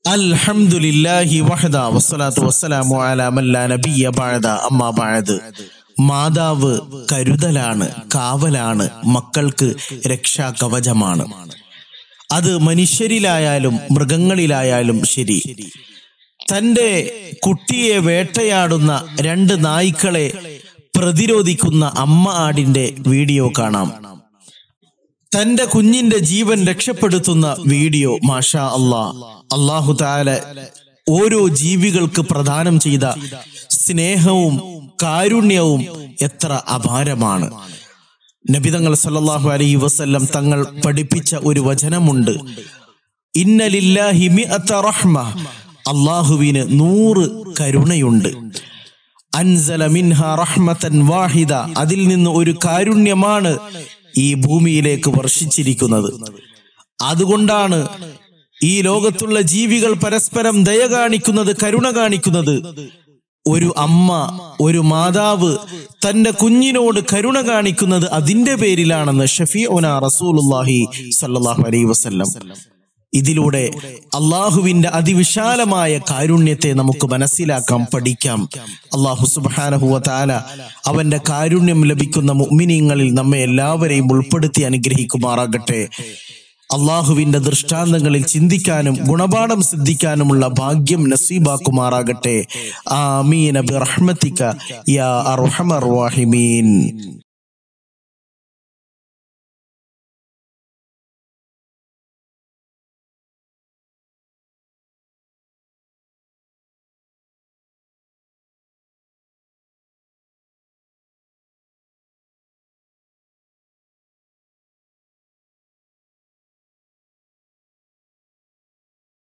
അൽഹംദുലില്ലാഹി വഹദ വസ്സലാത്തു വസ്സലാമു അലാ മല്ലാ നബിയ ബഅദ അമ്മാ ബഅദ് മാതാവ് കരുതലാണ് കാവലാണ് മക്കൾക്ക് രക്ഷാകവചമാണ് അത് മനുഷ്യരിലായാലും മൃഗങ്ങളിലായാലും ശരി തന്റെ കുട്ടിയെ വേട്ടയാടുന്ന രണ്ട് നായ്ക്കളെ പ്രതിരോധിക്കുന്ന അമ്മ ആടിന്റെ വീഡിയോ കാണാം തന്റെ കുഞ്ഞിന്റെ ജീവൻ രക്ഷപ്പെടുത്തുന്ന വീഡിയോ മാഷാ അള്ളാ അള്ളാഹു താല ഓരോ ജീവികൾക്ക് പ്രദാനം ചെയ്ത സ്നേഹവും കാരുണ്യവും എത്ര അപാരമാണ് നബിതങ്ങൾ സല്ലല്ലാഹു അലൈഹി വസല്ലം തങ്ങൾ പഠിപ്പിച്ച ഒരു വചനമുണ്ട് ഇന്നലില്ലാഹി മിഅത റഹ്മ അള്ളാഹുവിന് നൂറ് കരുണയുണ്ട് അൻസല മിൻഹ റഹ്മതൻ വാഹിദ അതിൽ നിന്ന് ഒരു കാരുണ്യമാണ് ഈ ഭൂമിയിലേക്ക് വർഷിച്ചിരിക്കുന്നത് അതുകൊണ്ടാണ് ഈ ലോകത്തുള്ള ജീവികൾ പരസ്പരം ദയ കാണിക്കുന്നത് കരുണ കാണിക്കുന്നത് ഒരു അമ്മ ഒരു മാതാവ് തന്റെ കുഞ്ഞിനോട് കരുണ കാണിക്കുന്നത് അതിന്റെ പേരിലാണെന്ന് ഷഫീഉന റസൂലുള്ളാഹി സല്ലല്ലാഹു അലൈഹി വസല്ലം ഇതിലൂടെ അള്ളാഹുവിന്റെ അതിവിശാലമായ കാരുണ്യത്തെ നമുക്ക് മനസ്സിലാക്കാം പഠിക്കാം അള്ളാഹു സുബാനഹുവ താല അവന്റെ കാരുണ്യം ലഭിക്കുന്ന മുഅ്മിനീങ്ങളിൽ നമ്മെ എല്ലാവരെയും ഉൾപ്പെടുത്തി അനുഗ്രഹിക്കുമാറാകട്ടെ അള്ളാഹുവിന്റെ ദൃഷ്ടാന്തങ്ങളിൽ ചിന്തിക്കാനും ഗുണപാഠം സിദ്ധിക്കാനുമുള്ള ഭാഗ്യം നസീബാക്കുമാറാകട്ടെ ആമീൻ ബിറഹ്മതിക യാ അർഹമർ റഹീമീൻ